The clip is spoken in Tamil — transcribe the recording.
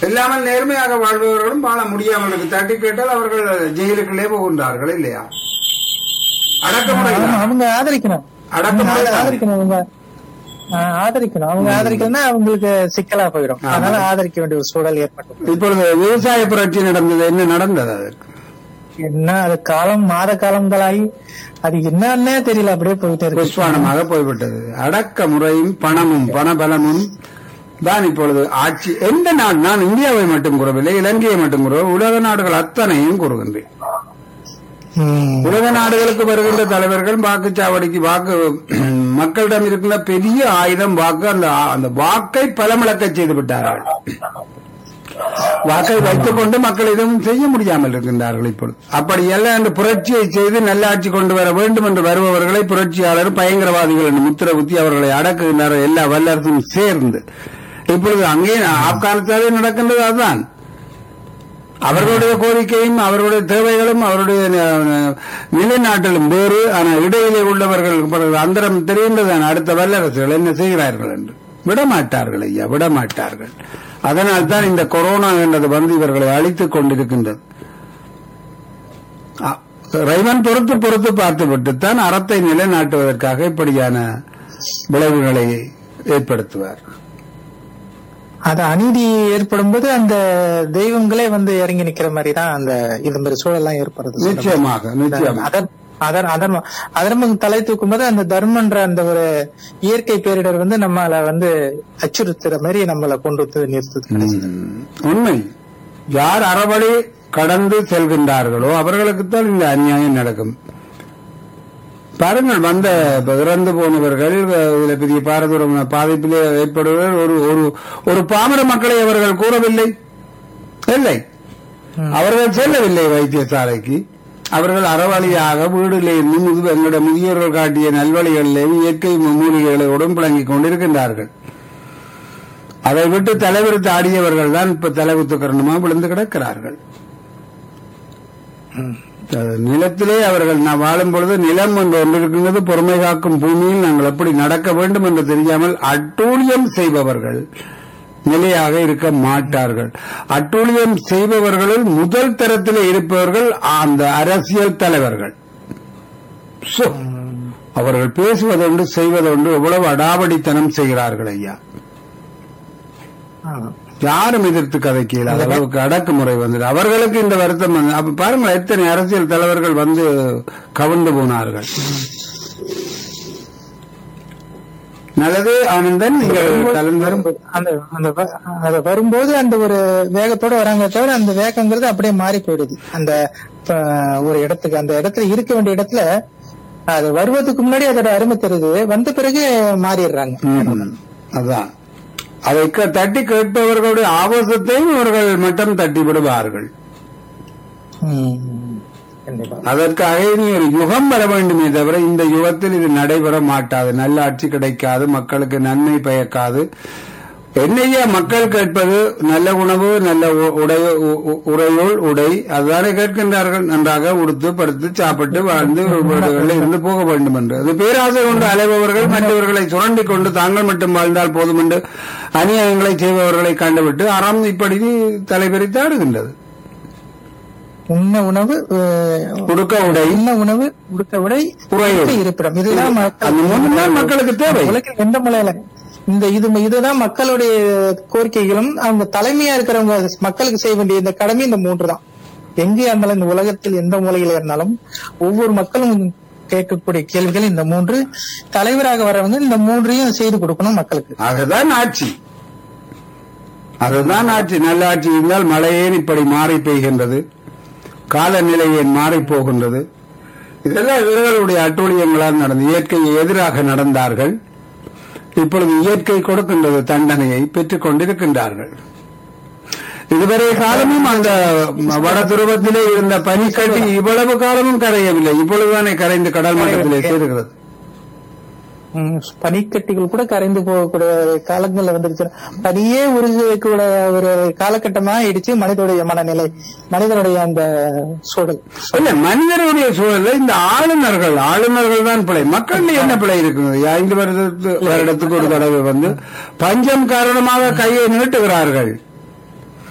இல்லாமல் நேர்மையாக வாழ்பவர்களும் வாழ முடியாமலுக்கு தட்டி கேட்டால் அவர்கள் ஜெயிலுக்குள்ளே போகின்றார்கள் இல்லையா அடக்குமுறை ஆமா, அவங்க ஆதரிக்கணும் அடக்குமுறை அவங்க தான். ஆதரிக்கணும் அவங்க ஆ, ஆதரிக்கணும் அவங்க ஆதரிக்கலன்னா அவங்களுக்கு சிக்கலா போயிடும் ஆமா. அதனால ஆதரிக்க வேண்டிய ஒரு சூழல் ஏற்பட்டு இப்பொழுது விவசாய புரட்சி நடந்தது என்ன நடந்தது அதற்கு என்ன அது காலம் மாத காலங்களாகி அது என்னன்னே தெரியல அப்படியே போயிட்டே இருக்கு புஷ்பானமாக போய்விட்டது அடக்க முறையும் பணமும் பணபலமும் தான் இப்பொழுது ஆட்சி எந்த நாடு நான் இந்தியாவை மட்டும் கூறவில்லை இலங்கையை மட்டும் கூற உலக நாடுகள் அத்தனையும் கூறுகின்றேன் ம். உலக நாடுகளுக்கு வருகின்ற தலைவர்கள் வாக்குச்சாவடிக்கு வாக்கு மக்களிடம் இருக்கின்ற பெரிய ஆயுதம் வாக்கு அந்த அந்த வாக்கை பலமிழக்க செய்து விட்டார்கள் வாக்கை வைத்துக் கொண்டு மக்கள் எதுவும் செய்ய முடியாமல் இருக்கின்றார்கள் இப்பொழுது அப்படி எல்லாம் இந்த புரட்சியை செய்து நல்லாட்சி கொண்டு வர வேண்டும் என்று வருபவர்களை புரட்சியாளர் பயங்கரவாதிகள் என்று முத்திர குத்தி அவர்களை அடக்குகின்றார்கள் எல்லா வல்லரசும் சேர்ந்து இப்பொழுது அங்கே ஆப்கானிஸ்தானே நடக்கின்றது அதுதான் அவர்களுடைய கோரிக்கையும் அவர்களுடைய தேவைகளும் அவருடைய அஹ், நிலைநாட்டலும் வேறு ஆனால் இடையிலே உள்ளவர்கள் பிறகு அந்தரம் தெரிகின்றதான் அடுத்த வல்லரசுகள் என்ன செய்கிறார்கள் என்று விடமாட்டார்கள் ஐயா விடமாட்டார்கள் அதனால் தான் இந்த கொரோனா என்றது வந்து இவர்களை அழித்துக் கொண்டிருக்கின்றது அ, ரைவன் பொறுத்து பொறுத்து பார்த்துவிட்டுத்தான் அறத்தை நிலைநாட்டுவதற்காக இப்படியான விளைவுகளை ஏற்படுத்துவார் அது அநீதி ஏற்படும் போது அந்த தெய்வங்களே வந்து இறங்கி நிக்கிற மாதிரி தான் அந்த இது மாதிரி சூழல்லாம் ஏற்படுது நிச்சயமாக நிச்சயமாக அதர் அதர் அதர்மம் அதர்மம் தலை தூக்கும் போது அந்த தர்மன்ற அந்த ஒரு இயற்கை பேரிடர் வந்து நம்மள வந்து அச்சுறுத்துற மாதிரி நம்மள கொண்டு வந்து நிறுத்துது ம். உண்மை யார் அறவழி கடந்து செல்கின்றார்களோ அவர்களுக்குத்தான் இந்த அநியாயம் நடக்கும் பாருங்கள் வந்த இப்ப இறந்து போனவர்கள் இதுல பெரிய பாரதூரம் பாதிப்பிலே ஏற்படுவர்கள் ஒரு ஒரு ஒரு பாமர மக்களை அவர்கள் கூறவில்லை இல்லை அவர்கள் செல்லவில்லை வைத்தியசாலைக்கு அவர்கள் அறவழியாக வீடுகளில் இருந்து முது எங்களுடைய முதியோர்கள் காட்டிய நல்வழிகளிலே இயற்கை மூலிகைகளை உடம்பிழங்கிக் கொண்டிருக்கின்றார்கள் அதை விட்டு தலைவிரித்து ஆடியவர்கள் தான் இப்ப தலைவித்து கரணமா விழுந்து கிடக்கிறார்கள் அது நிலத்திலே அவர்கள் நான் வாழும் பொழுது நிலம் என்று ஒன்று இருக்கின்றது பொறுமை காக்கும் பூமியில் நாங்கள் எப்படி நடக்க வேண்டும் என்று தெரியாமல் அட்டூழியம் செய்பவர்கள் நிலையாக இருக்க மாட்டார்கள் அட்டூழியம் செய்பவர்களில் முதல் தரத்தில் இருப்பவர்கள் அந்த அரசியல் தலைவர்கள் சோ, அவர்கள் பேசுவதொன்று செய்வதொன்று எவ்வளவு அடாவடித்தனம் செய்கிறார்கள் ஐயா யாரும் எதிர்த்து கதைக்க இயலாத அளவுக்கு அடக்குமுறை வந்தது அவர்களுக்கு இந்த வருத்தம் வந்து அப்ப பாருங்கள் எத்தனை அரசியல் தலைவர்கள் வந்து கவிழ்ந்து போனார்கள் நல்லது ஆனந்தன் நீங்கள் கலந்து வரும்போது அந்த அந்த வ- அது வரும்போது அந்த ஒரு வேகத்தோட வராங்க தவிர அந்த வேகங்கிறது அப்படியே மாறி போயிடுது அந்த அஹ், ஒரு இடத்துக்கு அந்த இடத்துல இருக்க வேண்டிய இடத்துல அது வருவதுக்கு முன்னாடி அதோட அருமை தெரியுது வந்த பிறகு மாறிடுறாங்க ம், அதான் அதை க- தட்டி கேட்பவர்களுடைய ஆபாசத்தையும் அவர்கள் மட்டம் தட்டி விடுவார்கள் ம். கண்டிப்பா அதற்காக இனி ஒரு யுகம் வர வேண்டுமே தவிர இந்த யுகத்தில் இது நடைபெற மாட்டாது நல்ல ஆட்சி கிடைக்காது மக்களுக்கு நன்மை பயக்காது என்னையா மக்கள் கேட்பது நல்ல உணவு நல்ல உ- உடை உ- உ- உறையுள் உடை அதுதானே கேட்கின்றார்கள் நன்றாக உடுத்து படுத்து சாப்பிட்டு வாழ்ந்து வீடுகளில் இருந்து போக வேண்டும் என்று அது பேராசை கொண்டு அலைபவர்கள் மற்றவர்களை சுரண்டி கொண்டு தாங்கள் மட்டும் வாழ்ந்தால் போதும் என்று அநியாயங்களை செய்பவர்களை கண்டுவிட்டு அறம் இப்படி தலைபெறித்து ஆடுகின்றது உண்ண உணவு அஹ், உடுக்க உடை உண்ண உணவு உடுக்க உடை உறையுள். உடுக்க இருப்பிடம் இதுதான் மக்கள் அந்த மூணு தான் மக்களுக்கு தேவை உலகில் எந்த மூலையில இந்த இது இதுதான் மக்களுடைய கோரிக்கைகளும் அவங்க தலைமையா இருக்கிறவங்க மக்களுக்கு செய்ய வேண்டிய இந்த கடமை இந்த மூன்று தான் எங்கே இருந்தாலும் இந்த உலகத்தில் எந்த மூலையில இருந்தாலும் ஒவ்வொரு மக்களும் கேட்கக்கூடிய கேள்விகள் இந்த மூன்று தலைவராக வரவங்க இந்த மூன்றையும் செய்து கொடுக்கணும் மக்களுக்கு அதுதான் ஆட்சி அதுதான் ஆட்சி நல்ல ஆட்சி இருந்தால் மழையேன் இப்படி மாறி பெய்கின்றது காலநிலை ஏன் மாறி போகின்றது இதெல்லாம் இவர்களுடைய அட்டூழியங்களால் நடந்து இயற்கையை எதிராக நடந்தார்கள் இப்பொழுது இயற்கை கொடுக்கின்றது தண்டனையை பெற்றுக் கொண்டிருக்கின்றார்கள் இதுவரை காலமும் அந்த வட துருவத்திலே இருந்த பனிக்கட்டி இவ்வளவு காலமும் கரையவில்லை இப்பொழுதுதானே கரைந்து கடல் மட்டத்திலே சேருகிறது ம், பனிக்கட்டிகள் கூட கரைந்து போகக்கூடிய காலங்கள்ல வந்துருச்சு பனியே உருகக்கூடிய ஒரு காலகட்டமா ஆயிடுச்சு மனிதனுடைய மனநிலை மனிதனுடைய அந்த சூழல் இல்ல மனிதனுடைய சூழல்ல இந்த ஆளுநர்கள் ஆளுநர்கள் தான் பிழை மக்கள் என்ன பிழை இருக்குது ஐந்து வருடத்து வருடத்துக்கு ஒரு தடவை வந்து பஞ்சம் காரணமாக கையை நீட்டுகிறார்கள்